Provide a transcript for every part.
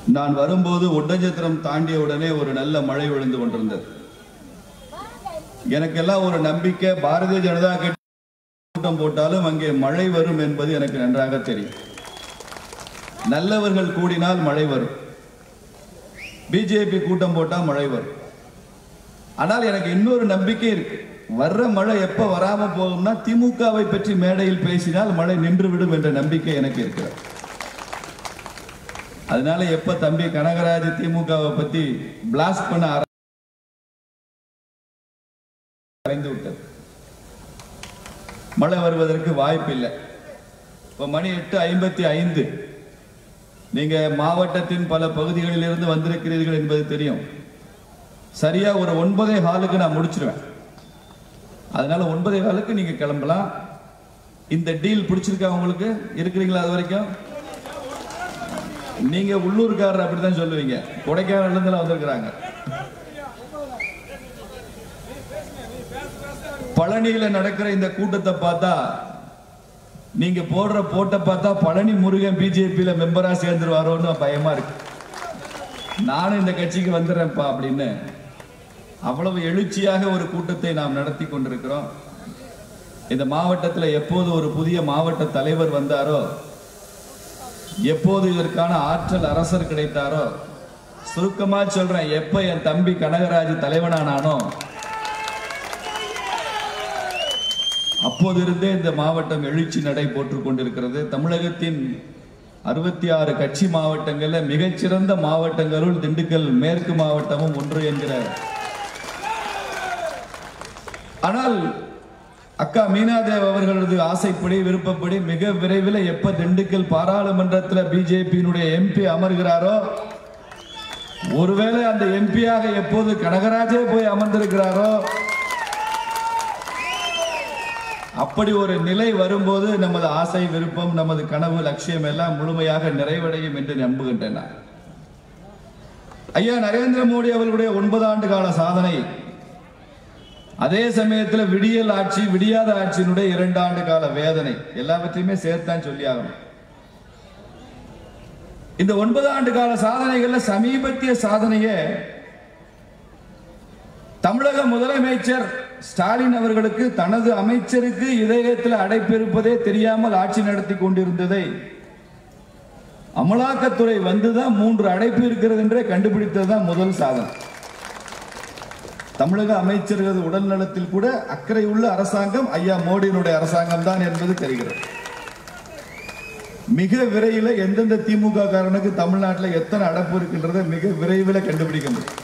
நான் வரும்போது ஒட்டஞ்சத்திரம் தாண்டிய உடனே ஒரு நல்ல மழை விழுந்து கொண்டிருந்தது எனக்கெல்லாம் ஒரு நம்பிக்கை பாரதிய ஜனதா கட்சி கூட்டம் போட்டாலும் அங்கே மழை வரும் என்பது எனக்கு நன்றாக தெரியும் நல்லவர்கள் கூடினால் மழை வரும் பிஜேபி கூட்டம் போட்டா மழை வரும் ஆனால் எனக்கு இன்னொரு நம்பிக்கை இருக்கு வர்ற மழை எப்ப வராம போகும்னா திமுகவை பற்றி மேடையில் பேசினால் மழை நின்றுவிடும் என்ற நம்பிக்கை எனக்கு இருக்கிறது அதனால எப்ப தம்பி கனகராஜ் திமுகவை பத்தி பிளாஸ்ட் பண்ண ஆர- மறைந்து விட்டது மழை வருவதற்கு வாய்ப்பில்லை இப்ப மணி எட்டு ஐம்பத்தி ஐந்து நீங்க மாவட்டத்தின் பல பகுதிகளிலிருந்து வந்திருக்கிறீர்கள் என்பது தெரியும் சரியா ஒரு ஒன்பதே ஹாலுக்கு நான் முடிச்சிருவேன் அதனால ஒன்பதே ஹாலுக்கு நீங்க கிளம்பலாம் இந்த டீல் பிடிச்சிருக்கா உங்களுக்கு இருக்கிறீங்களா அது வரைக்கும் நீங்க உள்ளூர்காரர் அப்படித்தான் சொல்லுவீங்க கொடைக்கானல்ல இருந்து வந்திருக்கிறாங்க பழனியில நடக்கிற இந்த கூட்டத்தை பார்த்தா நீங்க போடுற போட்ட பார்த்தா பழனி முருகன் பிஜேபியில மெம்பரா சேர்ந்துருவாரோன்னு பயமா இருக்கு நானும் இந்த கட்சிக்கு வந்துடுறேன்ப்பா அப்படின்னு அவ்வளவு எழுச்சியாக ஒரு கூட்டத்தை நாம் நடத்தி கொண்டிருக்கிறோம் இந்த மாவட்டத்தில் எப்போது ஒரு புதிய மாவட்ட தலைவர் வந்தாரோ எப்போது இதற்கான ஆற்றல் அரசர் கிடைத்தாரோ சுருக்கமா சொல்றேன் எப்ப என் தம்பி கனகராஜ் தலைவனானானோ அப்போதிருந்தே இந்த மாவட்டம் எழுச்சி நடை போட்டுக் கொண்டிருக்கிறது தமிழகத்தின் அறுபத்தி ஆறு கட்சி மாவட்டங்கள்ல மிகச்சிறந்த மாவட்டங்களுள் திண்டுக்கல் மேற்கு மாவட்டமும் ஒன்று என்கிற ஆனால் அக்கா மீனாதேவ் அவர்களது ஆசைப்படி விருப்பப்படி மிக விரைவில் எப்ப திண்டுக்கல் பாராளுமன்றத்தில் பிஜேபியினுடைய எம்பி அமர்கிறாரோ ஒருவேளை அந்த எம்பியாக எப்போது கனகராஜே போய் அமர்ந்திருக்கிறாரோ அப்படி ஒரு நிலை வரும்போது நமது ஆசை விருப்பம் நமது கனவு லட்சியம் எல்லாம் முழுமையாக நிறைவடையும் என்று நம்புகின்றன ஐயா நரேந்திர மோடி அவர்களுடைய ஒன்பது ஆண்டு கால சாதனை அதே சமயத்தில் விடியல் ஆட்சி விடியாத ஆட்சியினுடைய இரண்டு ஆண்டு கால வேதனை எல்லாவற்றையுமே சேர்த்தான் சொல்லி ஆகணும் இந்த ஒன்பது ஆண்டு கால சாதனைகள்ல சமீபத்திய சாதனையே தமிழக முதலமைச்சர் ஸ்டாலின் அவர்களுக்கு தனது அமைச்சருக்கு இதயத்தில் அடைப்பிருப்பதே தெரியாமல் ஆட்சி நடத்தி கொண்டிருந்ததை அமலாக்கத்துறை வந்துதான் மூன்று அடைப்பு இருக்கிறது என்றே கண்டுபிடித்ததுதான் முதல் சாதனை தமிழக அமைச்சர்களது உடல் நலத்தில் கூட அக்கறை உள்ள அரசாங்கம் ஐயா மோடியினுடைய அரசாங்கம் தான் என்பது தெரிகிறது மிக விரைவில் எந்தெந்த திமுக காரனுக்கு தமிழ்நாட்டில் எத்தனை அடப்பு இருக்கின்றதை மிக விரைவில் கண்டுபிடிக்க முடியும்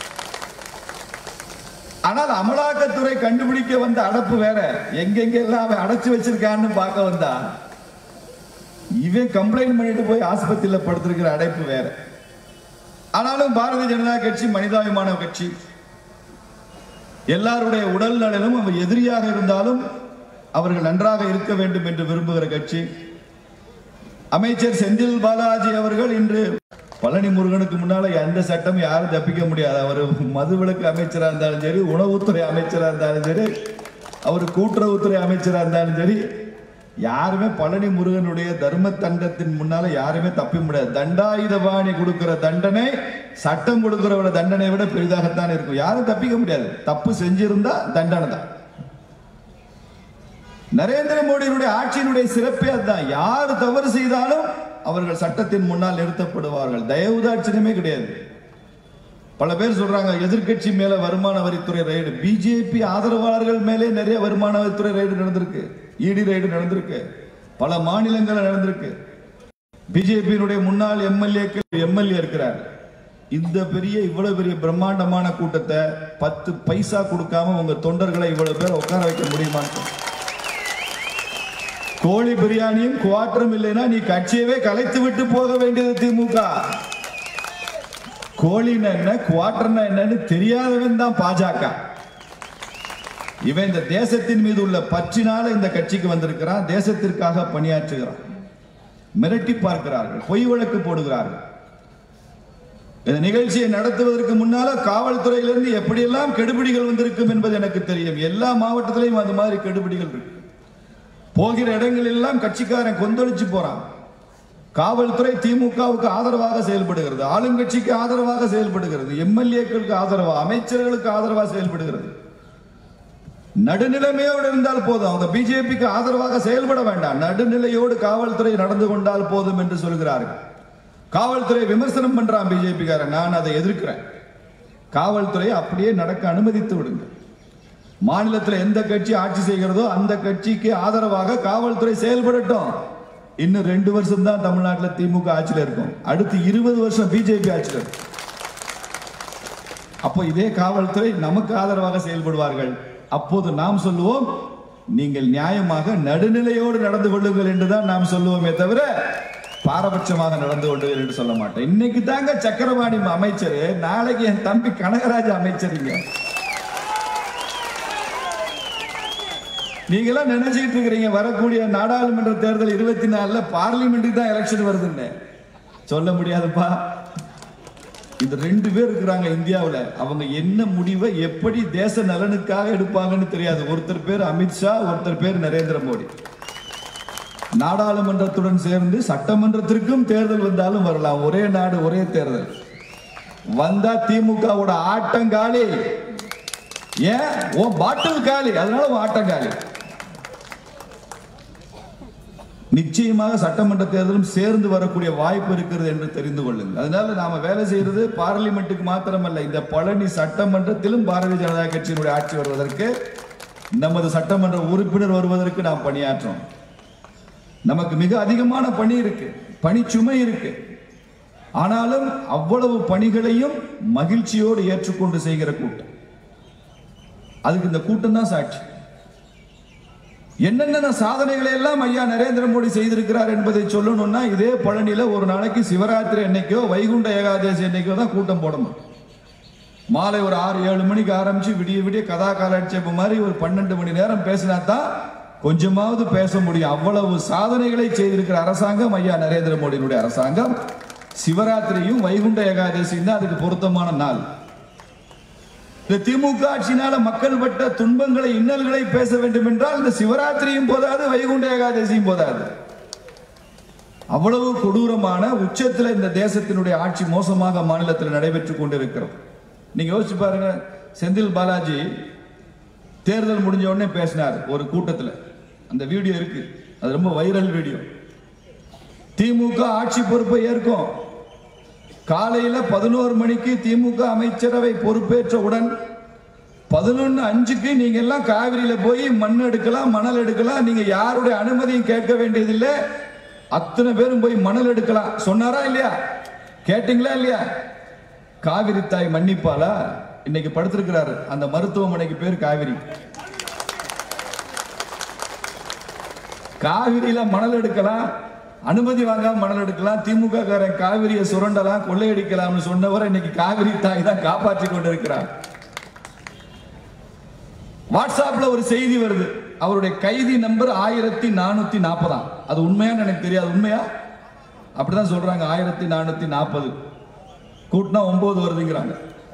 ஆனால் அமலாக்கத்துறை கண்டுபிடிக்க வந்த அடப்பு வேற எங்கெங்கெல்லாம் அவன் அடைச்சு வச்சிருக்கான்னு பார்க்க வந்தா இவன் கம்ப்ளைண்ட் பண்ணிட்டு போய் ஆஸ்பத்திரியில படுத்திருக்கிற அடைப்பு வேற ஆனாலும் பாரதிய ஜனதா கட்சி மனிதாபிமான கட்சி எல்லாருடைய உடல் நலனும் அவர் எதிரியாக இருந்தாலும் அவர்கள் நன்றாக இருக்க வேண்டும் என்று விரும்புகிற கட்சி அமைச்சர் செந்தில் பாலாஜி அவர்கள் இன்று பழனி முருகனுக்கு முன்னால எந்த சட்டம் யாரும் தப்பிக்க முடியாது அவர் மதுவிலக்கு அமைச்சரா இருந்தாலும் சரி உணவுத்துறை அமைச்சரா இருந்தாலும் சரி அவர் கூட்டுறவுத்துறை அமைச்சரா இருந்தாலும் சரி யாருமே பழனி முருகனுடைய தர்ம தண்டத்தின் முன்னால யாருமே தப்பி முடியாது தண்டாயுதபாணி கொடுக்கிற தண்டனை சட்டம் கொடுக்கிறவட தண்டனை விட பெரிதாகத்தான் இருக்கும் யாரும் தப்பிக்க முடியாது தப்பு செஞ்சிருந்தா தண்டனை தான் நரேந்திர மோடியினுடைய ஆட்சியினுடைய சிறப்பே அதுதான் யார் தவறு செய்தாலும் அவர்கள் சட்டத்தின் முன்னால் நிறுத்தப்படுவார்கள் தயவுதாட்சியமே கிடையாது பல பேர் சொல்றாங்க எதிர்க்கட்சி மேல வருமான வரித்துறை ரைடு பிஜேபி ஆதரவாளர்கள் மேலே நிறைய வருமான வரித்துறை ரைடு நடந்திருக்கு இடி ரைடு நடந்திருக்கு பல மாநிலங்கள் நடந்திருக்கு பிஜேபியினுடைய முன்னாள் எம்எல்ஏக்கள் எம்எல்ஏ இருக்கிறார் இந்த பெரிய இவ்வளவு பெரிய பிரம்மாண்டமான கூட்டத்தை பத்து பைசா கொடுக்காம உங்க தொண்டர்களை இவ்வளவு பேர் உட்கார வைக்க முடியுமான்னு கோழி பிரியாணியும் குவாட்டரும் இல்லைன்னா நீ கட்சியவே கலைத்து விட்டு போக வேண்டியது திமுக கோழின்னா என்ன குவாட்டர்னா என்னன்னு தெரியாதவன் தான் பாஜக இவன் இந்த தேசத்தின் மீது உள்ள பற்றினால இந்த கட்சிக்கு வந்திருக்கிறான் தேசத்திற்காக பணியாற்றுகிறான் மிரட்டி பார்க்கிறார்கள் பொய் வழக்கு போடுகிறார்கள் இந்த நிகழ்ச்சியை நடத்துவதற்கு முன்னால காவல்துறையிலிருந்து எப்படியெல்லாம் கெடுபிடிகள் வந்திருக்கும் என்பது எனக்கு தெரியும் எல்லா மாவட்டத்திலையும் அந்த மாதிரி கெடுபிடிகள் இருக்கு போகிற இடங்கள் எல்லாம் கட்சிக்காரன் கொந்தளிச்சு போறான் காவல்துறை திமுகவுக்கு ஆதரவாக செயல்படுகிறது ஆளுங்கட்சிக்கு ஆதரவாக செயல்படுகிறது எம்எல்ஏக்களுக்கு ஆதரவாக அமைச்சர்களுக்கு ஆதரவாக செயல்படுகிறது நடுநிலைமையோடு இருந்தால் போதும் அவங்க பிஜேபிக்கு ஆதரவாக செயல்பட வேண்டாம் நடுநிலையோடு காவல்துறை நடந்து கொண்டால் போதும் என்று சொல்கிறார்கள் காவல்துறை விமர்சனம் பண்றான் பிஜேபி காரன் நான் அதை எதிர்க்கிறேன் காவல்துறை அப்படியே நடக்க அனுமதித்து விடுங்க மாநிலத்தில் எந்த கட்சி ஆட்சி செய்கிறதோ அந்த கட்சிக்கு ஆதரவாக காவல்துறை செயல்படட்டும் இன்னும் ரெண்டு வருஷம் தான் தமிழ்நாட்டில் திமுக ஆட்சியில் இருக்கும் அடுத்து இருபது வருஷம் பிஜேபி ஆட்சியில் இருக்கும் அப்போ இதே காவல்துறை நமக்கு ஆதரவாக செயல்படுவார்கள் அப்போது நாம் சொல்லுவோம் நீங்கள் நியாயமாக நடுநிலையோடு நடந்து கொள்ளுங்கள் என்றுதான் நாம் சொல்லுவோமே தவிர பாரபட்சமாக நடந்து கொள்ளுங்கள் என்று சொல்ல மாட்டேன் இன்னைக்கு தாங்க சக்கரபாணி அமைச்சர் நாளைக்கு என் தம்பி கனகராஜ் அமைச்சருங்க நீங்க எல்லாம் நினைச்சிட்டு இருக்கிறீங்க வரக்கூடிய நாடாளுமன்ற தேர்தல் இருபத்தி நாலுல பார்லிமெண்ட்டுக்கு தான் எலெக்ஷன் வருதுன்னு சொல்ல முடியாதுப்பா இந்த ரெண்டு பேர் இருக்கிறாங்க இந்தியாவுல அவங்க என்ன முடிவை எப்படி தேச நலனுக்காக எடுப்பாங்கன்னு தெரியாது ஒருத்தர் பேர் அமித்ஷா ஒருத்தர் பேர் நரேந்திர மோடி நாடாளுமன்றத்துடன் சேர்ந்து சட்டமன்றத்திற்கும் தேர்தல் வந்தாலும் வரலாம் ஒரே நாடு ஒரே தேர்தல் வந்தா திமுகவோட ஆட்டம் காலி ஏன் ஓ பாட்டில் காலி அதனால உன் ஆட்டம் காலி நிச்சயமாக சட்டமன்ற தேர்தலும் சேர்ந்து வரக்கூடிய வாய்ப்பு இருக்கிறது என்று தெரிந்து கொள்ளுங்கள் அதனால நாம வேலை செய்யறது பார்லிமெண்ட்டுக்கு மாத்திரமல்ல இந்த பழனி சட்டமன்றத்திலும் பாரதிய ஜனதா கட்சியினுடைய ஆட்சி வருவதற்கு நமது சட்டமன்ற உறுப்பினர் வருவதற்கு நாம் பணியாற்றோம் நமக்கு மிக அதிகமான பணி இருக்கு பணி சுமை இருக்கு ஆனாலும் அவ்வளவு பணிகளையும் மகிழ்ச்சியோடு ஏற்றுக்கொண்டு செய்கிற கூட்டம் அதுக்கு இந்த கூட்டம் தான் சாட்சி என்னென்ன சாதனைகளை எல்லாம் ஐயா நரேந்திர மோடி செய்திருக்கிறார் என்பதை சொல்லணும்னா இதே பழனியில ஒரு நாளைக்கு சிவராத்திரி அன்னைக்கோ வைகுண்ட ஏகாதசி அன்னைக்கோ தான் கூட்டம் போடணும் மாலை ஒரு ஆறு ஏழு மணிக்கு ஆரம்பிச்சு விடிய விடிய கதா காலட்சேபம் மாதிரி ஒரு பன்னெண்டு மணி நேரம் பேசினா தான் கொஞ்சமாவது பேச முடியும் அவ்வளவு சாதனைகளை செய்திருக்கிற அரசாங்கம் ஐயா நரேந்திர மோடியினுடைய அரசாங்கம் சிவராத்திரியும் வைகுண்ட ஏகாதசியும் தான் அதுக்கு பொருத்தமான நாள் இந்த திமுக ஆட்சியினால மக்கள் பட்ட துன்பங்களை இன்னல்களை பேச வேண்டும் என்றால் இந்த சிவராத்திரியும் போதாது வைகுண்ட ஏகாதசியும் போதாது அவ்வளவு கொடூரமான உச்சத்தில் இந்த தேசத்தினுடைய ஆட்சி மோசமாக மாநிலத்தில் நடைபெற்றுக் கொண்டிருக்கிறது நீங்க யோசிச்சு பாருங்க செந்தில் பாலாஜி தேர்தல் முடிஞ்ச உடனே பேசினார் ஒரு கூட்டத்தில் அந்த வீடியோ இருக்கு அது ரொம்ப வைரல் வீடியோ திமுக ஆட்சி பொறுப்பை ஏற்கும் காலையில பதினோரு மணிக்கு திமுக அமைச்சரவை பொறுப்பேற்றவுடன் பதினொன்னு அஞ்சுக்கு நீங்க எல்லாம் காவிரியில போய் மண் எடுக்கலாம் மணல் எடுக்கலாம் நீங்க யாருடைய அனுமதியும் கேட்க வேண்டியதில்லை அத்தனை பேரும் போய் மணல் எடுக்கலாம் சொன்னாரா இல்லையா கேட்டீங்களா இல்லையா காவிரி தாய் மன்னிப்பாளா இன்னைக்கு படுத்திருக்கிறாரு அந்த மருத்துவமனைக்கு பேர் காவிரி காவிரியில மணல் எடுக்கலாம் அனுமதி வாங்காம மணல் எடுக்கலாம் திமுக காரன் காவிரியை சுரண்டலாம் கொள்ளையடிக்கலாம்னு சொன்னவரை இன்னைக்கு காவிரி தாய் தான் காப்பாற்றி கொண்டிருக்கிறார் வாட்ஸ்அப்ல ஒரு செய்தி வருது அவருடைய கைதி நம்பர் ஆயிரத்தி நானூத்தி நாற்பதாம் அது உண்மையான்னு எனக்கு தெரியாது உண்மையா அப்படிதான் சொல்றாங்க ஆயிரத்தி நானூத்தி நாற்பது கூட்டினா ஒன்பது வருதுங்கிறாங்க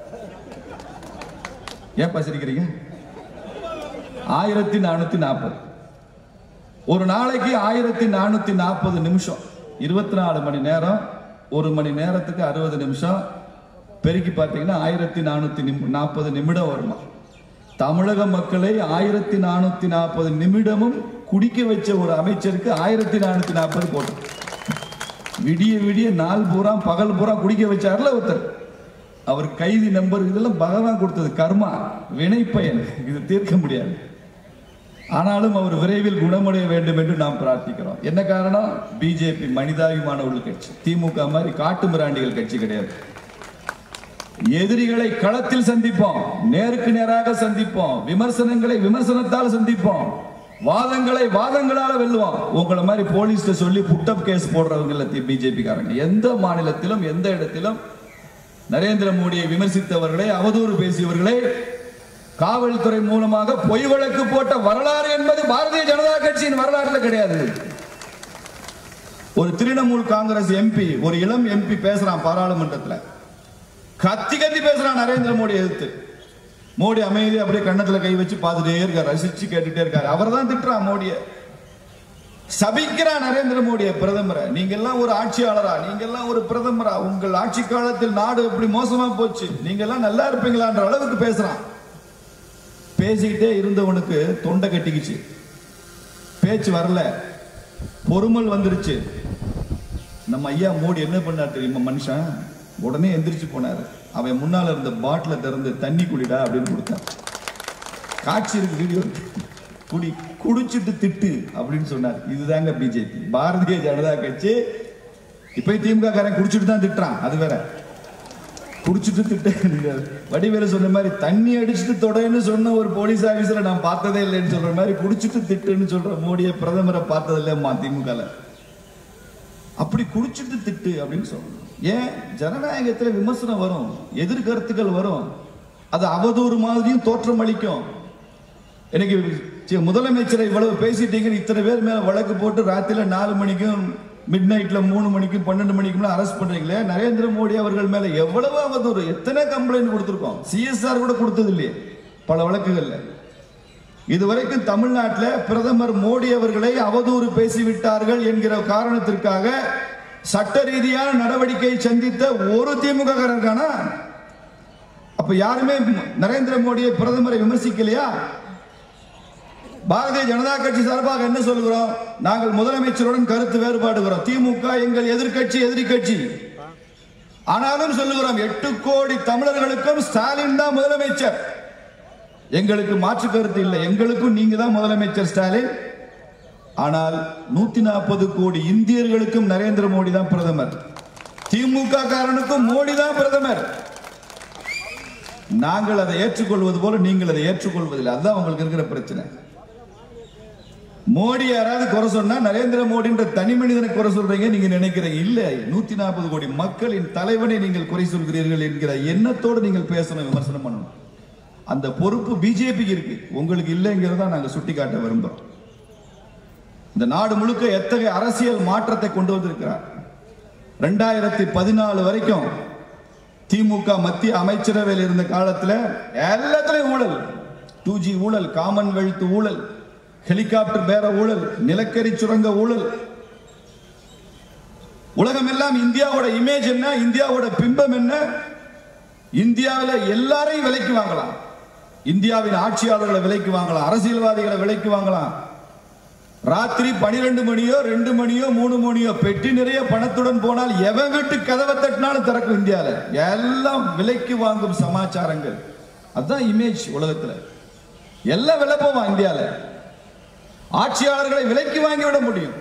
ஏன் பசிரிக்கிறீங்க ஆயிரத்தி நானூத்தி நாற்பது ஒரு நாளைக்கு ஆயிரத்தி நானூத்தி நாற்பது நிமிஷம் இருபத்தி நாலு மணி நேரம் ஒரு மணி நேரத்துக்கு அறுபது நிமிஷம் பெருக்கி பார்த்தீங்கன்னா ஆயிரத்தி நானூத்தி நாற்பது நிமிடம் வருமா தமிழக மக்களை ஆயிரத்தி நானூத்தி நாற்பது நிமிடமும் குடிக்க வச்ச ஒரு அமைச்சருக்கு ஆயிரத்தி நானூத்தி நாற்பது போட்டோம் விடிய விடிய நாள் பூரா பகல் பூரா குடிக்க வச்சார்ல ஒருத்தர் அவர் கைதி நம்பர் இதெல்லாம் பகவான் கொடுத்தது கர்மா வினைப்பயன் இது தீர்க்க முடியாது ஆனாலும் அவர் விரைவில் குணமடைய வேண்டும் என்று நாம் பிரார்த்திக்கிறோம் என்ன காரணம் பிஜேபி மனிதாபிமான உள்ள கட்சி திமுக மாதிரி காட்டு மிராண்டிகள் கட்சி கிடையாது எதிரிகளை களத்தில் சந்திப்போம் நேருக்கு நேராக சந்திப்போம் விமர்சனங்களை விமர்சனத்தால் சந்திப்போம் வாதங்களை வாதங்களால வெல்லுவோம் உங்களை மாதிரி போலீஸ்ல சொல்லி புட்டப் கேஸ் போடுறவங்க இல்ல பிஜேபி காரங்க எந்த மாநிலத்திலும் எந்த இடத்திலும் நரேந்திர மோடியை விமர்சித்தவர்களை அவதூறு பேசியவர்களை காவல்துறை மூலமாக பொய் வழக்கு போட்ட வரலாறு என்பது பாரதிய ஜனதா கட்சியின் வரலாறுல கிடையாது ஒரு திரிணாமுல் காங்கிரஸ் எம்பி ஒரு இளம் எம்பி பேசுறான் பாராளுமன்றத்துல கத்தி கத்தி பேசுறான் நரேந்திர மோடி எதிர்த்து மோடி அமைதி அப்படியே கண்ணத்துல கை வச்சு பார்த்துட்டே இருக்காரு ரசிச்சு கேட்டுட்டே இருக்காரு அவர் தான் திட்டுறான் மோடிய சபிக்கிறான் நரேந்திர மோடியை பிரதமரை நீங்க எல்லாம் ஒரு ஆட்சியாளரா நீங்க எல்லாம் ஒரு பிரதமரா உங்கள் ஆட்சி காலத்தில் நாடு எப்படி மோசமா போச்சு நீங்க எல்லாம் நல்லா இருப்பீங்களான்ற அளவுக்கு பேசுறான் பேசிக்கிட்டே இருந்தவனுக்கு தொண்டை கட்டிக்கிச்சு பேச்சு வரல பொறுமல் வந்துருச்சு நம்ம ஐயா மோடி என்ன பண்ணார் தெரியுமா மனுஷன் உடனே எந்திரிச்சு போனாரு அவன் முன்னால இருந்த பாட்டில திறந்து தண்ணி குடிடா அப்படின்னு கொடுத்தான் காட்சி இருக்கு வீடியோ குடி குடிச்சிட்டு திட்டு அப்படின்னு சொன்னார் இதுதாங்க பிஜேபி பாரதிய ஜனதா கட்சி இப்ப திமுக காரன் குடிச்சிட்டு தான் திட்டுறான் அது வேற குடிச்சிட்டு திட்டு நீங்க வடிவேலு சொன்ன மாதிரி தண்ணி அடிச்சுட்டு தொடன்னு சொன்ன ஒரு போலீஸ் ஆபீசரை நான் பார்த்ததே இல்லைன்னு சொல்ற மாதிரி குடிச்சிட்டு திட்டுன்னு சொல்ற மோடியை பிரதமரை பார்த்தது இல்லைம்மா திமுகல அப்படி குடிச்சிட்டு திட்டு அப்படின்னு சொல்லணும் ஏன் ஜனநாயகத்துல விமர்சனம் வரும் எதிர்கருத்துக்கள் வரும் அது அவதூறு மாதிரியும் தோற்றம் அளிக்கும் எனக்கு சி- முதலமைச்சரை இவ்வளவு பேசிட்டீங்கன்னு இத்தனை பேர் மேல வழக்கு போட்டு ராத்திரில நாலு மணிக்கும் மிட் நைட்ல மூணு மணிக்கும் பன்னெண்டு மணிக்கும் அரெஸ்ட் பண்றீங்களே நரேந்திர மோடி அவர்கள் மேல எவ்வளவு அவதூறு எத்தனை கம்ப்ளைண்ட் கொடுத்திருக்கோம் சிஎஸ்ஆர் கூட கொடுத்தது இல்லையே பல வழக்குகள்ல இதுவரைக்கும் தமிழ்நாட்டில் பிரதமர் மோடி அவர்களை அவதூறு பேசிவிட்டார்கள் என்கிற காரணத்திற்காக சட்ட ரீதியான நடவடிக்கை சந்தித்த ஒரு திமுக இருக்கானா அப்ப யாருமே நரேந்திர மோடியை பிரதமரை விமர்சிக்கலையா பாரதிய ஜனதா கட்சி சார்பாக என்ன சொல்கிறோம் நாங்கள் முதலமைச்சருடன் கருத்து வேறுபாடுகிறோம் திமுக எங்கள் எதிர்க்கட்சி எதிரி கட்சி ஆனாலும் சொல்லுகிறோம் எட்டு கோடி தமிழர்களுக்கும் ஸ்டாலின் தான் முதலமைச்சர் எங்களுக்கு மாற்று கருத்து இல்லை எங்களுக்கும் நீங்க தான் முதலமைச்சர் ஸ்டாலின் ஆனால் நூத்தி நாற்பது கோடி இந்தியர்களுக்கும் நரேந்திர மோடி தான் பிரதமர் திமுக காரனுக்கும் மோடி தான் பிரதமர் நாங்கள் அதை ஏற்றுக்கொள்வது போல நீங்கள் அதை ஏற்றுக்கொள்வதில்லை அதுதான் உங்களுக்கு இருக்கிற பிரச்சனை மோடி யாராவது குறை சொன்னா நரேந்திர மோடின்ற தனி மனிதனை குறை சொல்றீங்க நீங்க நினைக்கிறீங்க இல்ல நூத்தி நாற்பது கோடி மக்களின் தலைவனை நீங்கள் குறை சொல்கிறீர்கள் என்கிற எண்ணத்தோடு நீங்கள் பேசணும் விமர்சனம் பண்ணணும் அந்த பொறுப்பு பிஜேபிக்கு இருக்கு உங்களுக்கு இல்லைங்கிறத நாங்க சுட்டிக்காட்ட விரும்புறோம் இந்த நாடு முழுக்க எத்தகைய அரசியல் மாற்றத்தை கொண்டு வந்திருக்கிறார் ரெண்டாயிரத்தி பதினாலு வரைக்கும் திமுக மத்திய அமைச்சரவையில் இருந்த காலத்துல எல்லாத்துலயும் ஊழல் டூ ஜி ஊழல் காமன்வெல்த் ஊழல் ஹெலிகாப்டர் பேர ஊழல் நிலக்கரி சுரங்க ஊழல் உலகம் எல்லாம் இந்தியாவோட இமேஜ் என்ன இந்தியாவோட பிம்பம் என்ன இந்தியாவில் எல்லாரையும் விலைக்கு வாங்கலாம் இந்தியாவின் ஆட்சியாளர்களை விலைக்கு வாங்கலாம் அரசியல்வாதிகளை விலைக்கு வாங்கலாம் ராத்திரி பனிரெண்டு மணியோ ரெண்டு மணியோ மூணு மணியோ பெட்டி நிறைய பணத்துடன் போனால் எவன் வீட்டு கதவை தட்டினாலும் திறக்கும் இந்தியால எல்லாம் விலைக்கு வாங்கும் சமாச்சாரங்கள் அதுதான் இமேஜ் உலகத்துல எல்லாம் விலை போவான் இந்தியால ஆட்சியாளர்களை விலைக்கு வாங்கி விட முடியும்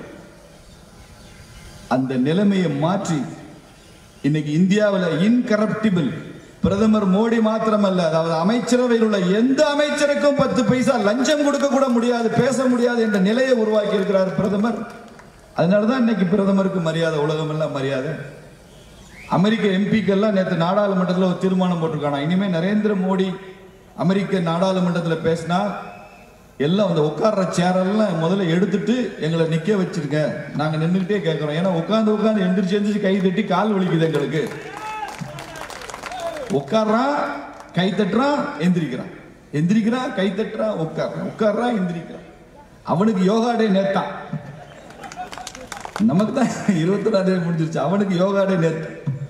அந்த நிலைமையை மாற்றி இன்னைக்கு இந்தியாவில் இன்கரப்டிபிள் பிரதமர் மோடி மாத்திரமல்ல அதாவது அமைச்சரவையில் உள்ள எந்த அமைச்சருக்கும் பத்து பைசா லஞ்சம் கொடுக்க கூட முடியாது பேச முடியாது என்ற நிலையை உருவாக்கி இருக்கிறார் பிரதமர் அதனாலதான் இன்னைக்கு பிரதமருக்கு மரியாதை உலகம் எல்லாம் மரியாதை அமெரிக்க எம்பிக்கெல்லாம் நேற்று நாடாளுமன்றத்தில் ஒரு தீர்மானம் போட்டிருக்கானா இனிமே நரேந்திர மோடி அமெரிக்க நாடாளுமன்றத்தில் பேசினா எல்லாம் அந்த உட்கார்ற சேரெல்லாம் முதல்ல எடுத்துட்டு எங்களை நிக்க வச்சிருங்க நாங்க நின்றுகிட்டே கேட்கறோம் ஏன்னா உட்காந்து உட்காந்து எந்திரிச்சு எந்திரிச்சு கை தட்டி கால் வலிக்குது எங்களுக்கு உட்கார்றான் கை தட்டுறான் எந்திரிக்கிறான் எந்திரிக்கிறான் கை தட்டுறான் உட்கார்றான் உட்கார்றான் எந்திரிக்கிறான் அவனுக்கு யோகா டே நேத்தான் நமக்கு தான் இருபத்தொன்னாம் தேதி முடிஞ்சிருச்சு அவனுக்கு யோகா டே நேத்து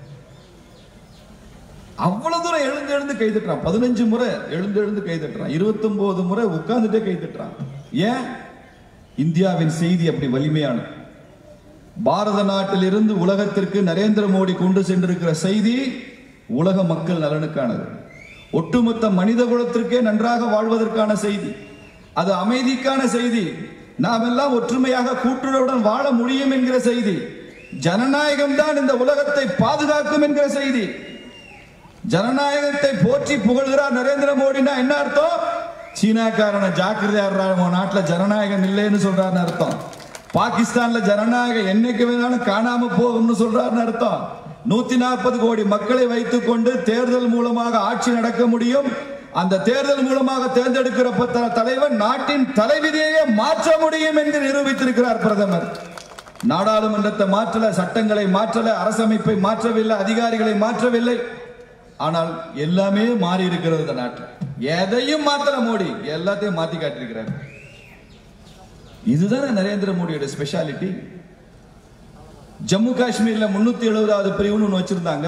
அவ்வளவு தூரம் எழுந்து எழுந்து கை தட்டுறான் பதினஞ்சு முறை எழுந்து எழுந்து கை தட்டுறான் இருபத்தொன்பது முறை உட்கார்ந்துட்டே கை தட்டுறான் ஏன் இந்தியாவின் செய்தி அப்படி வலிமையானது பாரத நாட்டில் இருந்து உலகத்திற்கு நரேந்திர மோடி கொண்டு சென்றிருக்கிற செய்தி உலக மக்கள் நலனுக்கானது ஒட்டுமொத்த மனித குலத்திற்கே நன்றாக வாழ்வதற்கான செய்தி அது அமைதிக்கான செய்தி நாம் எல்லாம் ஒற்றுமையாக கூட்டுறவுடன் வாழ முடியும் என்கிற செய்தி ஜனநாயகம் தான் இந்த உலகத்தை பாதுகாக்கும் என்கிற செய்தி ஜனநாயகத்தை போற்றி புகழ்கிறார் நரேந்திர மோடினா என்ன அர்த்தம் சீனாக்காரன ஜாக்கிரதையா இருறாரு, உன் நாட்டுல ஜனநாயகம் இல்லைன்னு சொல்றாருன்னு அர்த்தம் பாகிஸ்தான்ல ஜனநாயகம் என்னைக்கு வேணாலும் காணாம போகும்னு சொல்றாருன்னு அர்த்தம் நூத்தி நாற்பது கோடி மக்களை வைத்துக் கொண்டு தேர்தல் மூலமாக ஆட்சி நடக்க முடியும் அந்த தேர்தல் மூலமாக தேர்ந்தெடுக்கிற பத்த- தலைவர் நாட்டின் தலைவிதியையே மாற்ற முடியும் என்று நிரூபித்திருக்கிறார் பிரதமர் நாடாளுமன்றத்தை மாற்றல சட்டங்களை மாற்றல அரசமைப்பை மாற்றவில்லை அதிகாரிகளை மாற்றவில்லை ஆனால் எல்லாமே மாறி இருக்கிறது இந்த நாட்டில் எதையும் மாத்தல மோடி எல்லாத்தையும் மாத்தி காட்டியிருக்கிறார் இதுதானே நரேந்திர மோடியோட ஸ்பெஷாலிட்டி ஜம்மு காஷ்மீர்ல முன்னூத்தி எழுபதாவது பிரிவுன்னு ஒண்ணு வச்சிருந்தாங்க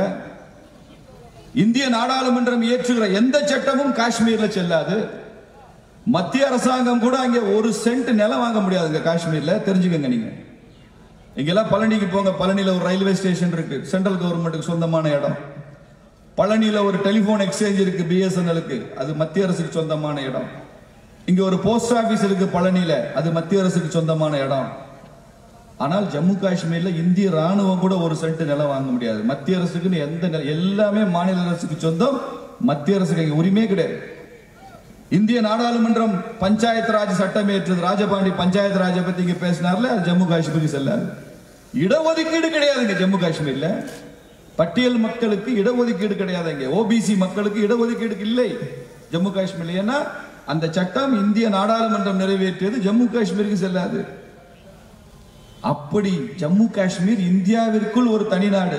இந்திய நாடாளுமன்றம் இயற்றுகிற எந்த சட்டமும் காஷ்மீர்ல செல்லாது மத்திய அரசாங்கம் கூட அங்கே ஒரு சென்ட் நிலம் வாங்க முடியாதுங்க காஷ்மீர்ல தெரிஞ்சுக்கங்க நீங்க இங்கெல்லாம் பழனிக்கு போங்க பழனியில ஒரு ரயில்வே ஸ்டேஷன் இருக்கு சென்ட்ரல் கவர்மெண்ட்டுக்கு சொந்தமான இடம் பழனியில ஒரு டெலிபோன் எக்ஸ்சேஞ்ச் இருக்கு பிஎஸ்என்எலுக்கு அது மத்திய அரசுக்கு சொந்தமான இடம் இங்க ஒரு போஸ்ட் ஆபீஸ் இருக்கு பழனியில அது மத்திய அரசுக்கு சொந்தமான இடம் ஆனால் ஜம்மு காஷ்மீர்ல இந்திய ராணுவம் கூட ஒரு சென்ட் நிலம் வாங்க முடியாது மத்திய அரசுக்குன்னு எந்த நிலம் எல்லாமே மாநில அரசுக்கு சொந்தம் மத்திய அரசுக்கு இங்க உரிமையே கிடையாது இந்திய நாடாளுமன்றம் பஞ்சாயத்து ராஜ் சட்டம் ஏற்றது ராஜபாண்டி பஞ்சாயத்து ராஜை பத்தி இங்க பேசினார்ல அது ஜம்மு காஷ்மீருக்கு செல்லாது இடஒதுக்கீடு கிடையாதுங்க ஜம்மு காஷ்மீர்ல பட்டியல் மக்களுக்கு இடஒதுக்கீடு கிடையாதுங்க ஓபிசி மக்களுக்கு இடஒதுக்கீடு இல்லை ஜம்மு காஷ்மீர்ல ஏன்னா அந்த சட்டம் இந்திய நாடாளுமன்றம் நிறைவேற்றியது ஜம்மு காஷ்மீருக்கு செல்லாது அப்படி ஜம்மு காஷ்மீர் இந்தியாவிற்குள் ஒரு தனி நாடு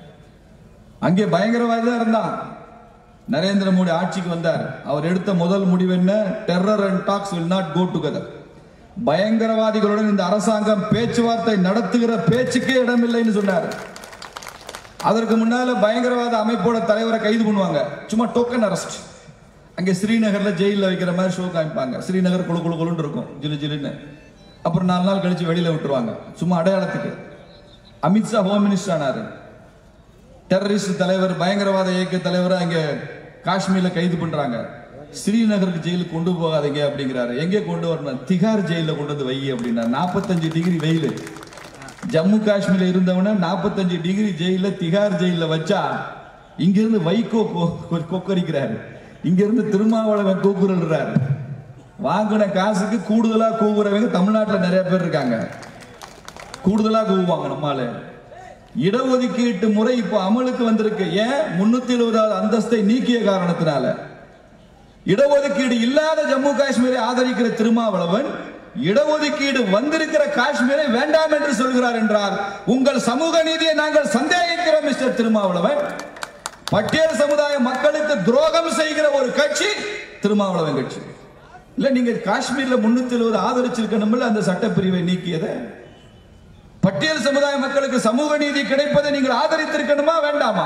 அங்கே பயங்கரவாதி தான் இருந்தான் நரேந்திர மோடி ஆட்சிக்கு வந்தார் அவர் எடுத்த முதல் முடிவு என்ன terror and talks will not go together பயங்கரவாதிகளுடன் இந்த அரசாங்கம் பேச்சுவார்த்தை நடத்துகிற பேச்சுக்கே இடமில்லைன்னு சொன்னார் அதற்கு முன்னால பயங்கரவாத அமைப்போட தலைவரை கைது பண்ணுவாங்க சும்மா டோக்கன் அரெஸ்ட் அங்கே ஸ்ரீநகர்ல ஜெயிலில் வைக்கிற மாதிரி ஷோ காமிப்பாங்க ஸ்ரீநகர் குழு குழு குழுன்னு இருக்கும் ஜிலு ஜிலுன்னு அப்புறம் நாலு நாள் கழிச்சு வெளியில விட்டுருவாங்க சும்மா அடையாளத்துக்கு அமித்ஷா ஹோம் மினிஸ்டர் ஆனாரு டெரரிஸ்ட் தலைவர் பயங்கரவாத இயக்க தலைவரை அங்க காஷ்மீர்ல கைது பண்றாங்க ஸ்ரீநகருக்கு ஜெயிலுக்கு கொண்டு போகாதீங்க அப்படிங்கிறாரு எங்கே கொண்டு வரணும் திகார் ஜெயில கொண்டு வந்து வை அப்படின்னா நாற்பத்தஞ்சு டிகிரி வெயில் ஜம்மு காஷ்மீர்ல இருந்தவன நாற்பத்தஞ்சு டிகிரி ஜெயில திகார் ஜெயில வச்சா இங்கிருந்து வைகோ கொ- கொ- கொக்கரிக்கிறாரு இங்கிருந்து திருமாவளவன் கூக்குறாரு வாங்கின காசுக்கு கூடுதலா கூவுறவங்க தமிழ்நாட்டுல நிறைய பேர் இருக்காங்க கூடுதலா கூவுவாங்க நம்மால இடஒதுக்கீட்டு முறை இப்போ அமலுக்கு வந்திருக்கு ஏன் முன்னூத்தி எழுபதாவது அந்தஸ்தை நீக்கிய காரணத்தினால இடஒதுக்கீடு இல்லாத ஜம்மு காஷ்மீரை ஆதரிக்கிற திருமாவளவன் இடஒதுக்கீடு வந்திருக்கிற காஷ்மீரை வேண்டாம் என்று சொல்கிறார் என்றார் உங்கள் சமூக நீதியை நாங்கள் சந்தேகிக்கிறோம் மிஸ்டர் திருமாவளவன் பட்டியல் சமுதாய மக்களுக்கு துரோகம் செய்கிற ஒரு கட்சி திருமாவளவன் கட்சி இல்ல நீங்க காஷ்மீர்ல முன்னூத்தி எழுபது ஆதரிச்சிருக்கணும்ல அந்த சட்டப்பிரிவை நீக்கியதை பட்டியல் சமுதாய மக்களுக்கு சமூக நீதி கிடைப்பதை நீங்கள் ஆதரித்திருக்கணுமா வேண்டாமா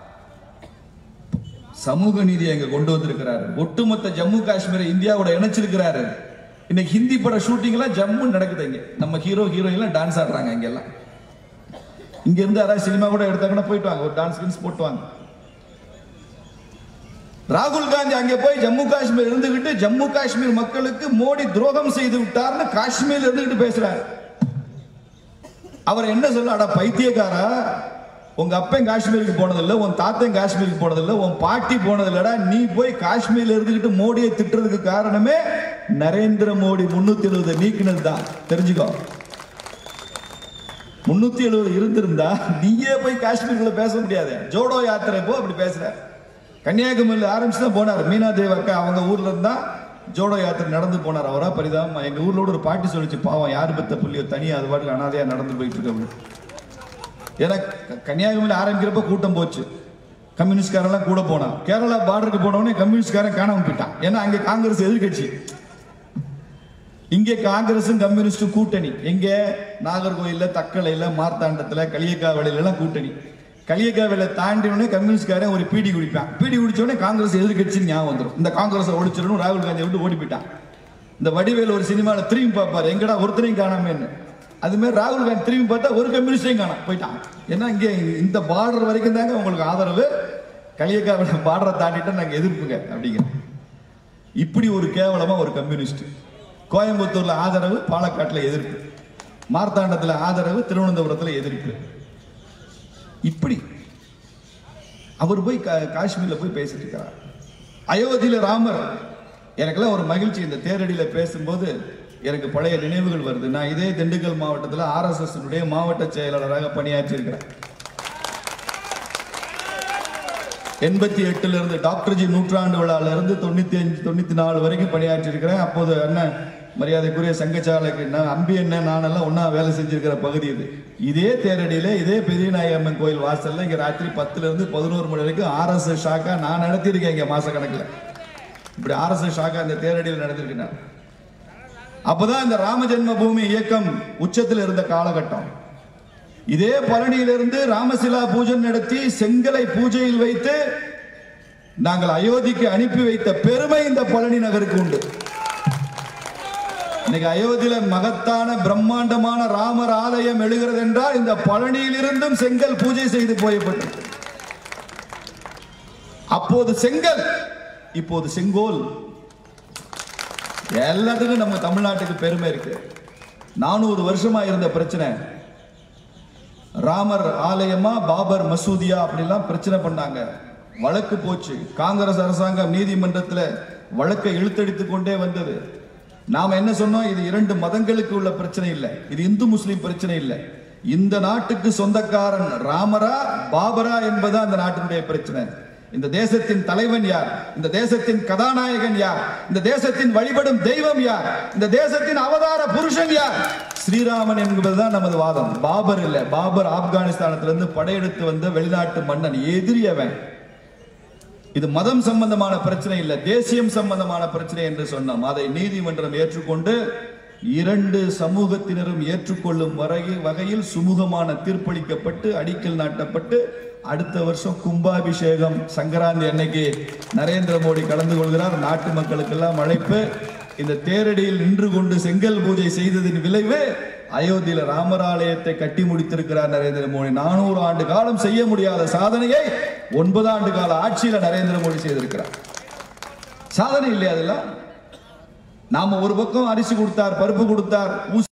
சமூக நீதியை அங்க கொண்டு வந்திருக்கிறாரு ஒட்டுமொத்த ஜம்மு காஷ்மீரை இந்தியாவோட இணைச்சிருக்கிறாரு இன்னைக்கு ஹிந்தி பட ஷூட்டிங் எல்லாம் ஜம்மு நடக்குது இங்க நம்ம ஹீரோ ஹீரோயின் எல்லாம் டான்ஸ் ஆடுறாங்க இங்க எல்லாம் இங்க இருந்து யாராவது சினிமா கூட எடுத்தாங்கன்னா போயிட்டு வாங்க ஒரு டான்ஸ் கின்ஸ் போட்டு வாங்க ராகுல் காந்தி அங்கே போய் ஜம்மு காஷ்மீர் இருந்துகிட்டு ஜம்மு காஷ்மீர் மக்களுக்கு மோடி துரோகம் செய்து விட்டார்னு காஷ்மீர்ல இருந்துகிட்டு பேசுறாரு அவர் என்ன சொல்ல அட பைத்தியக்காரா உங்க அப்பன் காஷ்மீருக்கு போனதில்ல உன் தாத்தன் காஷ்மீருக்கு போனதில்ல உன் பாட்டி போனதில்லடா நீ போய் காஷ்மீர்ல இருந்துகிட்டு மோடியை திட்டுறதுக்கு காரணமே நரேந்திர மோடி முன்னூத்தி எழுபது நீக்கினது தான் தெரிஞ்சுக்கோ முன்னூத்தி எழுபது இருந்திருந்தா நீயே போய் காஷ்மீர்ல பேச முடியாது ஜோடோ யாத்திரை போ அப்படி பேசுற கன்னியாகுமரியில் ஆரம்பிச்சு தான் போனார் மீனா தேவ் அக்கா அவங்க ஊர்ல இருந்தா ஜோடோ யாத்திரை நடந்து போனார் அவரா பரிதாபமா எங்க ஊர்ல கூட ஒரு பாட்டி சொல்லிச்சு பாவம் யார் பெத்த புள்ளியோ தனியா அது பாட்டுக்கு அனாதையா நடந்து போயிட்டு இருக்கு அப்படின்னு ஏன்னா க- கன்னியாகுமரியில் ஆரம்பிக்கிறப்ப கூட்டம் போச்சு கம்யூனிஸ்ட்காரெல்லாம் கூட போனான் கேரளா பார்டருக்கு போனவொடனே கம்யூனிஸ்ட்காரன் காணாம போயிட்டான் ஏன்னா அங்க காங்கிரஸ் எதிர்க்கட்சி இங்கே காங்கிரசும் கம்யூனிஸ்டும் கூட்டணி எங்க நாகர்கோயில்ல தக்கலையில மார்த்தாண்டத்துல களியக்காவில எல்லாம் கூட்டணி களியக்காவில தாண்டி உடனே கம்யூனிஸ்ட்காரன் ஒரு பீடி குடிப்பான் பீடி குடிச்ச உடனே காங்கிரஸ் எதிர்க்கட்சின்னு ஞாபகம் வந்துடும் இந்த காங்கிரஸை ஒழிச்சிடணும் ராகுல் காந்தியை விட்டு ஓடி போயிட்டான் இந்த வடிவேல் ஒரு சினிமால திரும்பி பார்ப்பாரு எங்கடா ஒருத்தரையும் காணாமன்னு அது மாதிரி ராகுல் காந்தி திரும்பி பார்த்தா ஒரு கம்யூனிஸ்டையும் காணாம போயிட்டான் ஏன்னா இங்கே இந்த பார்டர் வரைக்கும் தாங்க உங்களுக்கு ஆதரவு களியக்காவில பார்டரை தாண்டிட்டா நாங்க எதிர்ப்புங்க அப்படிங்கிற இப்படி ஒரு கேவலமா ஒரு கம்யூனிஸ்ட் கோயம்புத்தூர்ல ஆதரவு பாலக்காட்டுல எதிர்ப்பு மார்த்தாண்டத்துல ஆதரவு திருவனந்தபுரத்துல எதிர்ப்பு இப்படி அவர் போய் கா- காஷ்மீர்ல போய் பேசிட்டு இருக்கிறார் அயோத்தியில ராமர் எனக்கெல்லாம் ஒரு மகிழ்ச்சி இந்த தேரடியில பேசும்போது எனக்கு பழைய நினைவுகள் வருது நான் இதே திண்டுக்கல் மாவட்டத்தில் ஆர்எஸ்எஸ் மாவட்ட செயலாளராக பணியாற்றி இருக்கிறேன் எண்பத்தி எட்டுல இருந்து டாக்டர்ஜி நூற்றாண்டு விழால இருந்து தொண்ணூத்தி அஞ்சு தொண்ணூத்தி நாலு வரைக்கும் பணியாற்றி இருக்கிறேன் அப்போது அண்ணன் மரியாதைக்குரிய சங்கச்சாலைக்கு நான் அம்பி அண்ணன் நானெல்லாம் ஒண்ணா வேலை செஞ்சிருக்கிற பகுதி இது இதே தேரடியில இதே பெரிய நாயம்மன் கோயில் வாசல்ல இங்க ராத்திரி பத்துல இருந்து பதினோரு மணி வரைக்கும் ஆர்எஸ்எஸ் ஷாக்கா நான் நடத்தியிருக்கேன் இங்க மாச கணக்குல இப்படி ஆர்எஸ்எஸ் ஷாக்கா இந்த தேரடியில் நடந்திருக்கேன் நான். அப்பதான் இந்த ராம ஜென்ம பூமி இயக்கம் உச்சத்தில் இருந்த காலகட்டம் இதே பழனியிலிருந்து ராமசிலா பூஜை நடத்தி செங்கலை பூஜையில் வைத்து நாங்கள் அயோத்திக்கு அனுப்பி வைத்த பெருமை இந்த பழனி நகருக்கு உண்டு இன்னைக்கு அயோத்தியில மகத்தான பிரம்மாண்டமான ராமர் ஆலயம் எழுகிறது என்றால் இந்த பழனியிலிருந்தும் செங்கல் பூஜை செய்து போயப்பட்டது அப்போது செங்கல் இப்போது செங்கோல் எல்லாத்துக்கும் நம்ம தமிழ்நாட்டுக்கு பெருமை இருக்கு நானூறு வருஷமா இருந்த பிரச்சனை ராமர் ஆலயமா பாபர் மசூதியா அப்படிலாம் பிரச்சனை பண்ணாங்க வழக்கு போச்சு காங்கிரஸ் அரசாங்கம் நீதிமன்றத்தில் வழக்கை இழுத்தடித்து கொண்டே வந்தது நாம என்ன சொன்னோம் இது இரண்டு மதங்களுக்கு உள்ள பிரச்சனை இல்லை இது இந்து முஸ்லிம் பிரச்சனை இல்லை இந்த நாட்டுக்கு சொந்தக்காரன் ராமரா பாபரா என்பதா அந்த நாட்டினுடைய பிரச்சனை இந்த தேசத்தின் தலைவன் யார் இந்த தேசத்தின் கதாநாயகன் யார் இந்த தேசத்தின் வழிபடும் தெய்வம் யார் இந்த தேசத்தின் அவதார புருஷன் யார் ஸ்ரீராமன் என்பதுதான் நமது வாதம் பாபர் இல்ல பாபர் ஆப்கானிஸ்தானத்திலிருந்து படையெடுத்து வந்த வெளிநாட்டு மன்னன் எதிரி அவன் இது மதம் சம்பந்தமான பிரச்சனை இல்ல தேசியம் சம்பந்தமான பிரச்சனை என்று சொன்னோம் அதை நீதிமன்றம் ஏற்றுக்கொண்டு இரண்டு சமூகத்தினரும் ஏற்றுக்கொள்ளும் வரையில் வகையில் சுமூகமான தீர்ப்பளிக்கப்பட்டு அடிக்கல் நாட்டப்பட்டு அடுத்த வருஷம் கும்பாபிஷேகம் சங்கராந்தி அன்னைக்கு நரேந்திர மோடி கலந்து கொள்கிறார் நாட்டு மக்களுக்கெல்லாம் அழைப்பு இந்த தேரடியில் நின்று கொண்டு செங்கல் பூஜை செய்ததின் விளைவு அயோத்தியில ராமர் ஆலயத்தை கட்டி முடித்திருக்கிறார் நரேந்திர மோடி நானூறு ஆண்டு காலம் செய்ய முடியாத சாதனையை ஒன்பது ஆண்டு கால ஆட்சியில நரேந்திர மோடி செய்திருக்கிறார் சாதனை இல்லையா அதெல்லாம் நாம ஒரு பக்கம் அரிசி கொடுத்தார் பருப்பு கொடுத்தார் ஊசி